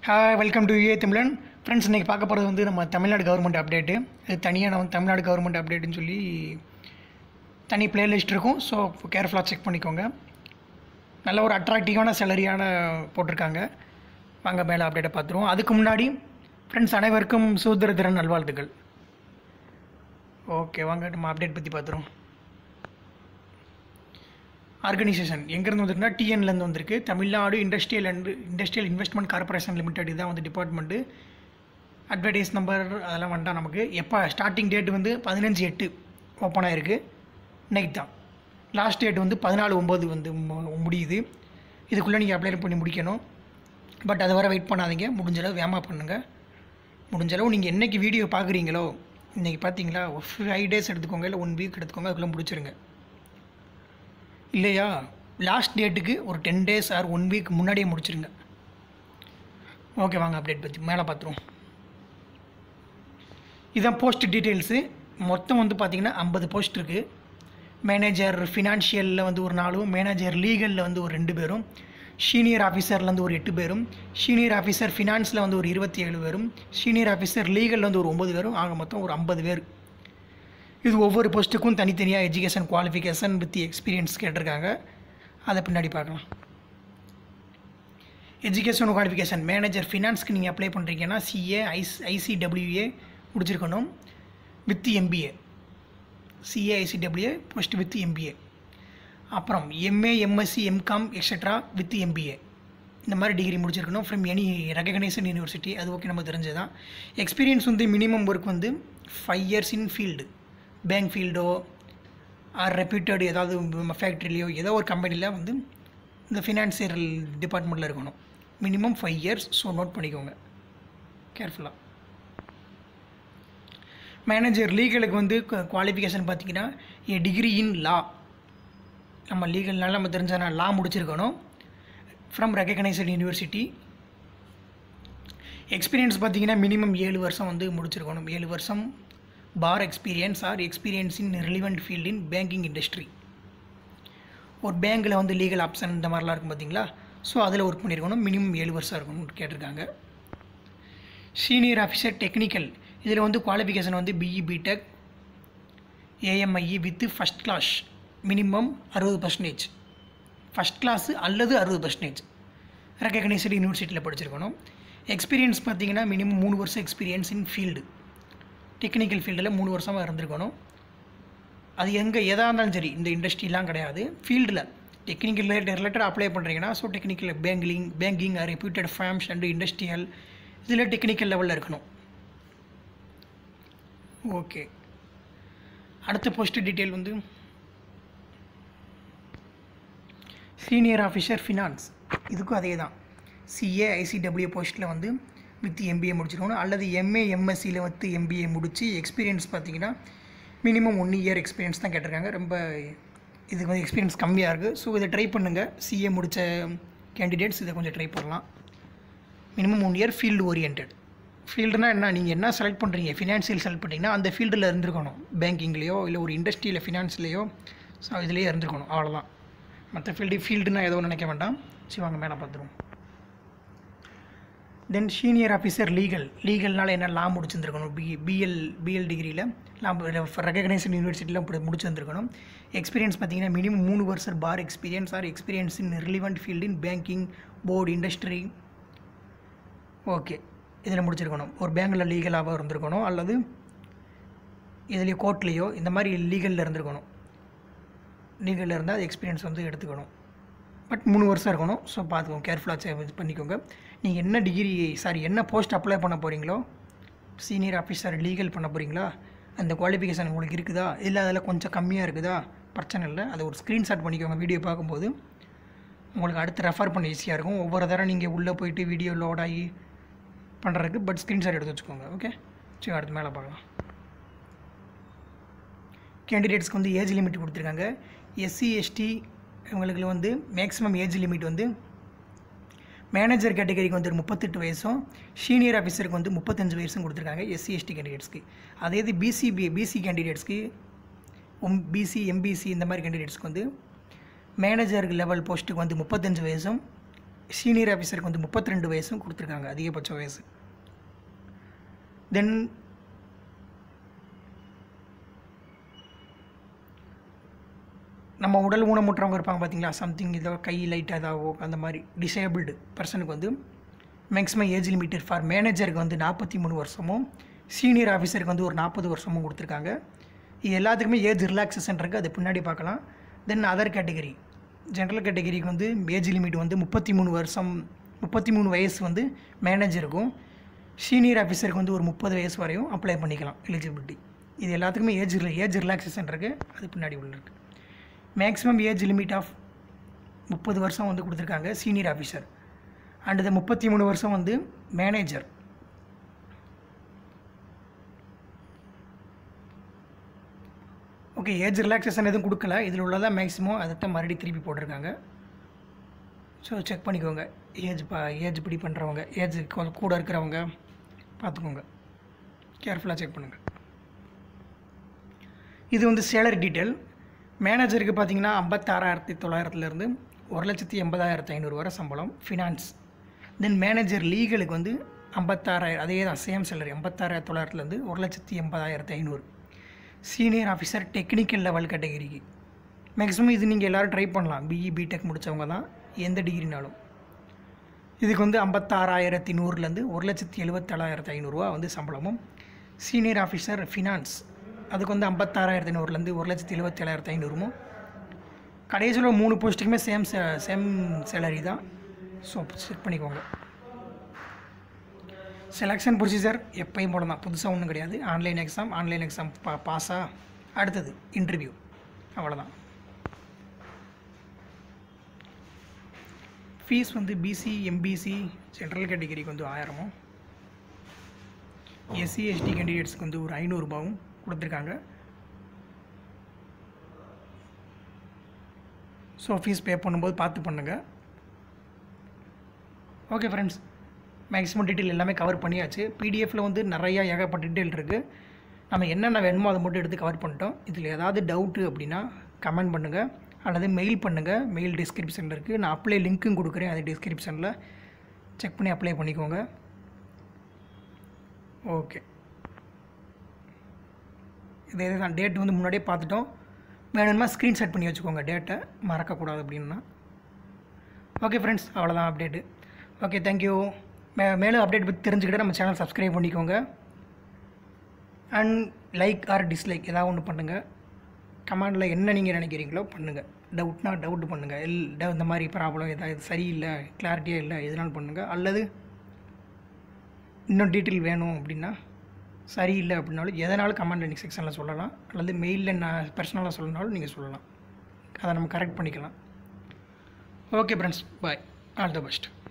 hi welcome to ஏ தமிழன் friends இன்றைக்கி பார்க்க போகிறது வந்து நம்ம தமிழ்நாடு கவர்மெண்ட் அப்டேட்டு இது தனியாக நம்ம தமிழ்நாடு கவர்மெண்ட் அப்டேட்டுன்னு சொல்லி தனி பிளேலிஸ்ட் இருக்கும் ஸோ கேர்ஃபுல்லாக செக் பண்ணிக்கோங்க நல்ல ஒரு அட்ராக்டிவான சேலரியான போட்டிருக்காங்க வாங்க மேலே அப்டேட்டை பார்த்துருவோம் அதுக்கு முன்னாடி ஃப்ரெண்ட்ஸ் அனைவருக்கும் சுதந்திர திறன் நல்வாழ்த்துக்கள் ஓகே வாங்க நம்ம அப்டேட் பற்றி பார்த்துருவோம் ஆர்கனைசேஷன் எங்கேருந்து வந்திருக்குன்னா டிஎன்லேருந்து வந்திருக்கு Tamil Nadu industrial and industrial investment corporation limited இதுதான் வந்து டிபார்ட்மெண்ட்டு அட்வர்டைஸ் நம்பர் அதெல்லாம் வந்துட்டா நமக்கு எப்போ ஸ்டார்டிங் டேட் வந்து பதினஞ்சு எட்டு ஓப்பன் ஆகிருக்கு இன்னைக்கு தான் லாஸ்ட் டேட் வந்து பதினாலு ஒம்பது வந்து மு- முடியுது இதுக்குள்ளே நீங்கள் அப்ளை பண்ணி முடிக்கணும் பட் அது வரை வெயிட் பண்ணாதீங்க முடிஞ்ச அளவு வேமா பண்ணுங்கள் முடிஞ்ச அளவு நீங்கள் என்னைக்கு வீடியோ பார்க்குறீங்களோ இன்றைக்கி பார்த்தீங்களா ஒரு ஃபைவ் டேஸ் எடுத்துக்கோங்க இல்லை ஒன் வீக் எடுத்துக்கோங்க அதுக்குள்ளே முடிச்சிருங்க இல்லையா லாஸ்ட் டேட்டுக்கு ஒரு ten days or one week முன்னாடியே முடிச்சிருங்க ஓகே வாங்க அப்டேட் பற்றி மேலே பார்த்துருவோம் இதான் போஸ்ட் டீட்டெயில்ஸு மொத்தம் வந்து பார்த்திங்கன்னா ஐம்பது போஸ்ட் இருக்குது மேனேஜர் ஃபினான்ஷியலில் வந்து ஒரு நாலும் மேனேஜர் லீகலில் வந்து ஒரு ரெண்டு பேரும் சீனியர் ஆஃபீஸர்லேருந்து ஒரு எட்டு பேரும் சீனியர் ஆஃபீஸர் ஃபினான்ஸில் வந்து ஒரு இருபத்தி ஏழு பேரும் சீனியர் ஆஃபீஸர் லீகலில் வந்து ஒரு ஒம்பது பேரும் ஆக மொத்தம் ஒரு ஐம்பது பேர் இது ஒவ்வொரு போஸ்ட்டுக்கும் தனித்தனியாக எஜுகேஷன் குவாலிஃபிகேஷன் வித் எக்ஸ்பீரியன்ஸ் கேட்டிருக்காங்க அதை பின்னாடி பார்க்கலாம் எஜுகேஷன் குவாலிஃபிகேஷன் மேனேஜர் ஃபினான்ஸ்க்கு நீங்கள் அப்ளை பண்ணுறீங்கன்னா சிஏ ஐஸ் ஐசிடபிள்யூஏ முடிச்சிருக்கணும் with MBA CA ICWA post with MBA அப்புறம் MA MSc MCom etcetera with MBA இந்த மாதிரி டிகிரி முடிச்சிருக்கணும் ஃப்ரம் எனி ரெகக்னைசன் யூனிவர்சிட்டி அது ஓகே நம்ம தெரிஞ்சதான் எக்ஸ்பீரியன்ஸ் வந்து மினிமம் ஒர்க் வந்து five years in field bank ஃபீல்டோ ஆர் ரெப்யூட்டட் ஏதாவது ஃபேக்ட்ரிலையோ ஏதோ ஒரு கம்பெனியில் வந்து இந்த ஃபினான்சியல் டிபார்ட்மெண்ட்டில் இருக்கணும் minimum five years so note பண்ணிக்கோங்க கேர்ஃபுல்லாக மேனேஜர் லீகலுக்கு வந்து குவாலிஃபிகேஷன் பார்த்தீங்கன்னா ஏ டிகிரி இன் லா நம்ம லீகல்னால நம்ம தெரிஞ்ச லா முடிச்சிருக்கணும் ஃப்ரம் ரெகக்னைசட் யூனிவர்சிட்டி எக்ஸ்பீரியன்ஸ் பார்த்தீங்கன்னா மினிமம் ஏழு வருஷம் வந்து முடிச்சிருக்கணும் ஏழு வருஷம் for experience or experience in relevant field in banking industry ஒரு பேங்க்கில் வந்து லீகல் ஆப்ஷன் இந்த மாதிரிலாம் இருக்கும் பார்த்தீங்களா ஸோ அதில் ஒர்க் பண்ணியிருக்கணும் மினிமம் ஏழு வருஷம் இருக்கணும்னு கேட்டிருக்காங்க சீனியர் ஆஃபீஸர் டெக்னிக்கல் இதில் வந்து குவாலிஃபிகேஷன் வந்து BE BTech AMIE with first class minimum அறுபது பர்சன்டேஜ் ஃபஸ்ட் கிளாஸு அல்லது அறுபது பர்சன்டேஜ் ரெக்கக்னைஸ்டு யூனிவர்சிட்டியில் படிச்சிருக்கணும் எக்ஸ்பீரியன்ஸ் பார்த்தீங்கன்னா மினிமம் மூணு வருஷம் எக்ஸ்பீரியன்ஸ் இன் ஃபீல்டு டெக்னிக்கல் ஃபீல்டில் மூணு வருஷமாக இருந்திருக்கணும் அது எங்கே எதாக இருந்தாலும் சரி இந்த இண்டஸ்ட்ரிலாம் கிடையாது ஃபீல்டில் டெக்னிக்கல் ரிலேட்டட் அப்ளை பண்ணுறீங்கன்னா so technical banking banking reputed famous and industrial இதில் டெக்னிக்கல் லெவலில் இருக்கணும் ஓகே அடுத்த போஸ்ட் டீட்டெயில் வந்து சீனியர் ஆஃபீஸர் ஃபினான்ஸ் இதுக்கும் அதே தான் சிஏ ஐசிடபிள்யூ போஸ்ட்டில் வந்து வித் எம்பிஏ முடிச்சிருக்கணும் அல்லது எம்ஏ எம்எஸ்சியில் வந்து எம்பிஏ முடித்து எக்ஸ்பீரியன்ஸ் பார்த்தீங்கன்னா மினிமம் ஒன் இயர் எக்ஸ்பீரியன்ஸ் தான் கேட்டிருக்காங்க ரொம்ப இதுக்கு வந்து எக்ஸ்பீரியன்ஸ் கம்மியாக இருக்குது ஸோ இதை ட்ரை பண்ணுங்கள் சிஏ முடித்த கேண்டிடேட்ஸ் இதை கொஞ்சம் ட்ரை பண்ணலாம் minimum one year field orient ஃபீல்டுனா என்ன நீங்கள் என்ன செலக்ட் பண்ணுறீங்க ஃபினான்ஷியல் செலக்ட் பண்ணிங்கன்னா அந்த ஃபீல்டில் இருந்திருக்கணும் பேங்கிங்லேயோ இல்லை ஒரு இண்டஸ்ட்ரியில் ஃபினான்ஸ்லேயோ ஸோ இதுலேயே இருந்திருக்கணும் அவ்வளோதான் மற்ற ஃபீல்டு ஃபீல்டுனா ஏதோ நினைக்க வேண்டாம் சரி வாங்க மேலே பார்த்துருவோம் தென் சீனியர் ஆஃபீஸர் லீகல் லீகல்னால என்ன லா முடிச்சிருந்துருக்கணும் பி பிஎல் பிஎல் டிகிரியில் லா ரெகக்னைசன் யூனிவர்சிட்டியில் இப்படி முடிச்சிருந்துருக்கணும் எக்ஸ்பீரியன்ஸ் பார்த்தீங்கன்னா மினிமம் மூணு வருஷம் for experience or experience in relevant field in banking board industry okay இதில் முடிச்சிருக்கணும் ஒரு பேங்கில் லீகலாக இருந்திருக்கணும் அல்லது இதுலேயே கோர்ட்லேயோ இந்த மாதிரி லீகலில் இருந்திருக்கணும் லீகலில் இருந்தால் அது எக்ஸ்பீரியன்ஸ் வந்து எடுத்துக்கணும் பட் மூணு வருஷம் இருக்கணும் ஸோ பார்த்துக்கோங்க கேர்ஃபுல்லாக இது பண்ணிக்கோங்க நீங்கள் என்ன டிகிரி சாரி என்ன போஸ்ட் அப்ளை பண்ண போகிறீங்களோ சீனியர் ஆஃபீஸர் லீகல் பண்ண போகிறீங்களா அந்த குவாலிஃபிகேஷன் உங்களுக்கு இருக்குதா இல்லை அதில் கொஞ்சம் கம்மியாக இருக்குதா பிரச்சனை இல்லை அதை ஒரு ஸ்க்ரீன்ஷாட் பண்ணிக்கோங்க வீடியோ பார்க்கும்போது உங்களுக்கு அடுத்து ரெஃபர் பண்ண ஈஸியாக இருக்கும் ஒவ்வொரு தடவை நீங்கள் உள்ளே போயிட்டு வீடியோ லோட் ஆகி பண்ணுறதுக்கு பட் ஸ்க்ரீன்ஷாட் எடுத்து வச்சுக்கோங்க ஓகே சரி அடுத்து மேலே பார்க்கலாம் கேண்டிடேட்ஸ்க்கு வந்து ஏஜ் லிமிட் கொடுத்துருக்காங்க எஸ்சி எஸ்டி இவங்களுக்கு வந்து மேக்ஸிமம் ஏஜ் லிமிட் வந்து மேனேஜர் கேட்டகரிக்கு வந்து ஒரு முப்பத்தெட்டு வயசும் சீனியர் ஆஃபீஸருக்கு வந்து முப்பத்தஞ்சு வயசும் கொடுத்துருக்காங்க எஸ்சி எஸ்டி கேண்டிடேட்ஸ்க்கு அதே இது பிசி பி பிசி கேண்டிடேட்ஸ்க்கு ஒம் பிசி எம்பிசி இந்த மாதிரி கேண்டிடேட்ஸ்க்கு வந்து மேனேஜர் லெவல் போஸ்ட்டுக்கு வந்து முப்பத்தஞ்சு வயசும் சீனியர் ஆஃபீஸருக்கு வந்து முப்பத்தி ரெண்டு வயசும் கொடுத்துருக்காங்க அதிகபட்ச வயசு தென் நம்ம உடல் ஊனமுற்றவங்க இருப்பாங்க பார்த்தீங்களா சம்திங் ஏதோ கை லைட்டாக ஏதாவோ அந்த மாதிரி டிசேபிள்டு பர்சனுக்கு வந்து மேக்ஸிமம் ஏஜ் லிமிட்டட் ஃபார் மேனேஜருக்கு வந்து நாற்பத்தி மூணு வருஷமும் சீனியர் ஆஃபீஸருக்கு வந்து ஒரு நாற்பது வருஷமும் கொடுத்துருக்காங்க இது எல்லாத்துக்குமே ஏஜ் ரிலாக்ஸேஷன் இருக்குது அது பின்னாடி பார்க்கலாம் தென் அதர் கேட்டகரி ஜென்ரல் கேட்டகரிக்கு வந்து ஏஜ் லிமிட் வந்து முப்பத்தி மூணு வருஷம் முப்பத்தி மூணு வயசு வந்து மேனேஜருக்கும் சீனியர் ஆஃபீஸருக்கு வந்து ஒரு முப்பது வயசு வரையும் அப்ளை பண்ணிக்கலாம் எலிஜிபிலிட்டி இது எல்லாத்துக்குமே ஏஜ் ஏஜ் ரிலாக்ஸேஷன் இருக்குது அது பின்னாடி உள்ள இருக்குது மேக்ஸிமம் ஏஜ் லிமிட் ஆஃப் முப்பது வருஷம் வந்து கொடுத்துருக்காங்க சீனியர் ஆஃபீஸர் அண்ட் இது முப்பத்தி மூணு வருஷம் வந்து மேனேஜர் ஓகே ஏஜ் ரிலாக்ஸேஷன் எதுவும் கொடுக்கல இதில் உள்ளதான் மேக்ஸிமம் அதைத்தான் மறுபடியும் திருப்பி போட்டிருக்காங்க ஸோ செக் பண்ணிக்கோங்க ஏஜ் பா ஏஜ் இப்படி பண்ணுறவங்க ஏஜ் கூட இருக்கிறவங்க பார்த்துக்கோங்க கேர்ஃபுல்லாக செக் பண்ணுங்கள் இது வந்து சேலரி டீட்டெயில் மேனேஜருக்கு பார்த்தீங்கன்னா ஐம்பத்தாறாயிரத்தி தொள்ளாயிரத்துலேருந்து ஒரு லட்சத்தி எண்பதாயிரத்து ஐநூறு வரை சம்பளம் ஃபினான்ஸ் தென் மேனேஜர் லீகலுக்கு வந்து ஐம்பத்தாறாயிரம் அதே தான் சேம் சேலரி ஐம்பத்தாறாயிரத்தி தொள்ளாயிரத்துலேருந்து ஒரு லட்சத்தி எண்பதாயிரத்து ஐநூறு சீனியர் ஆஃபீஸர் டெக்னிக்கல் லெவல் கேட்டகரிக்கு மேக்ஸிமம் இது நீங்கள் எல்லோரும் ட்ரை பண்ணலாம் பிஇ பிடெக் முடித்தவங்க தான் எந்த டிகிரினாலும் இதுக்கு வந்து ஐம்பத்தாறாயிரத்தி நூறுலேருந்து ஒரு லட்சத்தி எழுபத்தேழாயிரத்து ஐநூறுரூவா வந்து சம்பளமும் சீனியர் ஆஃபீஸர் ஃபினான்ஸ் அதுக்கு வந்து ஐம்பத்தாறாயிரத்தி ஐநூறுலேருந்து ஒரு லட்சத்தி எழுபத்தேழாயிரத்து ஐநூறுமோ கடைசியில் மூணு போஸ்ட்டுக்குமே சேம் சேம் சேலரி தான் ஸோ செக் பண்ணிக்கோங்க செலெக்ஷன் ப்ரொசீஜர் எப்பயும் போல தான் புதுசாக ஒன்றும் கிடையாது ஆன்லைன் எக்ஸாம் ஆன்லைன் எக்ஸாம் பா பாஸா அடுத்தது இன்டர்வியூ அவ்வளோதான் ஃபீஸ் வந்து பிசி எம்பிசி ஜென்ரல் கேட்டகரிக்கு வந்து ஆயிரமும் எஸ்சி எஸ்டி கேண்டிடேட்ஸ்க்கு வந்து ஒரு ஐநூறுரூபாவும் கொடுத்துருக்காங்க ஸோ ஃபீஸ் பே பண்ணும்போது பார்த்து பண்ணுங்கள் ஓகே ஃப்ரெண்ட்ஸ் மேக்ஸிமம் டீட்டெயில் எல்லாமே கவர் பண்ணியாச்சு பிடிஎஃப்பில் வந்து நிறையா ஏகப்பட்ட டீட்டெயில் இருக்குது நம்ம என்னென்ன வேணுமோ அதை மட்டும் எடுத்து கவர் பண்ணிட்டோம் இதில் ஏதாவது டவுட்டு அப்படின்னா கமெண்ட் பண்ணுங்கள் அல்லது மெயில் பண்ணுங்கள் மெயில் டிஸ்கிரிப்ஷனில் இருக்குது நான் அப்ளை லிங்க்கும் கொடுக்குறேன் அது டிஸ்கிரிப்ஷனில் செக் பண்ணி அப்ளை பண்ணிக்கோங்க ஓகே இதே தான் டேட் வந்து முன்னாடியே பார்த்துட்டோம் வேணுமா ஸ்க்ரீன்ஷாட் பண்ணி வச்சுக்கோங்க டேட்டை மறக்கக்கூடாது அப்படின்னா ஓகே ஃப்ரெண்ட்ஸ் அவ்வளோதான் அப்டேட்டு ஓகே தேங்க்யூ மே மேலும் அப்டேட் பற்றி தெரிஞ்சுக்கிட்டு நம்ம சேனல் சப்ஸ்கிரைப் பண்ணிக்கோங்க அண்ட் லைக் ஆர் டிஸ்லைக் ஏதாவது ஒன்று பண்ணுங்கள் கமெண்டில் என்ன நீங்கள் நினைக்கிறீங்களோ பண்ணுங்கள் டவுட்னா டவுட் பண்ணுங்கள் எல் ட- இந்த மாதிரி ப்ராப்ளம் ஏதாவது சரியில்லை கிளாரிட்டியாக இல்லை எதனாலும் பண்ணுங்கள் அல்லது இன்னும் டீட்டெயில் வேணும் அப்படின்னா சரியில்லை அப்படின்னாலும் எதனாலும் கமெண்ட் எனக்கு செக்ஷனில் சொல்லலாம் அல்லது மெயிலில் நான் பர்சனலாக சொல்லணுனாலும் நீங்கள் சொல்லலாம் அதை நம்ம கரெக்ட் பண்ணிக்கலாம் okay friends bye all the best